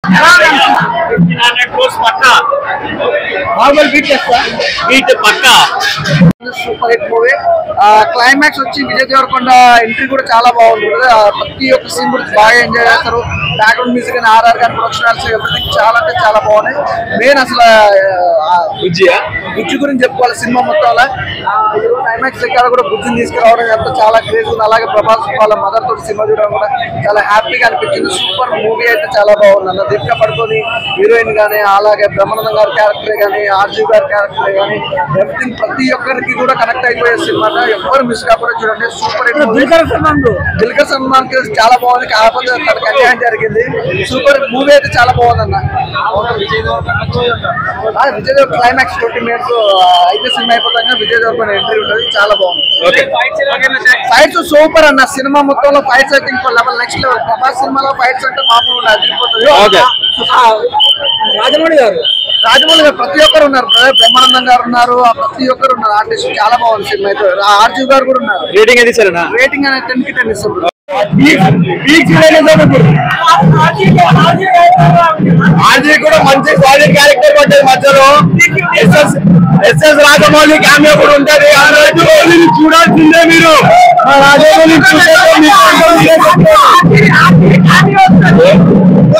Hundred crores పక్క normal beat చేస్తా beat పక్క సూపర్ హిట్ మూవీ క్లైమాక్స్ వచ్చి విజయ్ దేవరకొండ ఎంట్రీ కూడా చాలా బాగుంటుంది ఆ ప్రతి ఒక్క సీన్ కూడా బాగా ఎంజాయ్ చేస్తారు బ్యాక్గ్రౌండ్ మ్యూజిక్ కానీ ఆర్ఆర్ కానీ ప్రొడక్షన్ ఎవ్రీథింగ్ చాలా అంటే చాలా బాగున్నాయి మెయిన్ అసలు ఆ, బుజ్జియా బుజ్జి గురించి చెప్పుకోవాలి సినిమా మొత్తంలో క్లైమాక్స్ ఎక్కడ కూడా బుజ్జిని తీసుకురావడం ఎంత చాలా క్రేజ్ ఉంది అలాగే ప్రభాస్ వాళ్ళ మదర్ తోటి సినిమా చూడడం కూడా చాలా హ్యాపీగా అనిపించింది సూపర్ మూవీ అయితే చాలా బాగుంది అన్న దీపిక పడుకొని హీరోయిన్ కానీ అలాగే బ్రహ్మానందం గారి క్యారెక్టర్ కానీ ఆర్జీ గారి క్యారెక్టర్ కానీ ఎవ్రీథింగ్ ప్రతి ఒక్కరికి కూడా కనెక్ట్ అయిపోయే సినిమా ఎవరు మిస్ కాకుండా చూడండి సూపర్ హిట్ దిల్కర్ సల్మాన్ కి చాలా బాగుంది కాకపోతే తనకు అన్యాయం జరిగింది సూపర్ మూవీ అయితే చాలా బాగుంది అన్న Vijay Devar climax twenty minutes అయితే సినిమా అయిపోతాక విజయ్ దేవర్ ఎంట్రీ ఉంటుంది చాలా బాగుంది ఓకే ఫైట్స్ సూపర్ అన్న సినిమా మొత్తంలో ఫైట్స్ అయితే ఇంకో లెవెల్ నెక్స్ట్ లెవెల్ ప్రభాస్ సినిమాలో ఫైట్స్ అంటే మామూలు అదిరిపోతుంది Okay. ఆ, రాజమౌళి గారు రాజమౌళి గారు ప్రతి ఒక్కరు ఉన్నారు బ్రదర్ బ్రహ్మానందం గారు ఉన్నారు ఆ ప్రతి ఒక్కరు ఉన్నారు ఆర్టిస్ట్ చాలా బాగుంది సినిమా అయితే ఆర్జీ గారు కూడా ఉన్నారు రేటింగ్ అది సరేనా రేటింగ్ అనేది టెన్ కి టెన్ ఇస్తారు ఆర్జీ కూడా మంచి సాలిడ్ క్యారెక్టర్ పడ్డది మధ్యలో ఎస్ఎస్ ఎస్ఎస్ రాజమౌళి క్యామియో కూడా ఉంటది ఆ రాజమౌళిని చూడాల్సిందే మీరు ఆ రాజమౌళి చూస్తే మీకు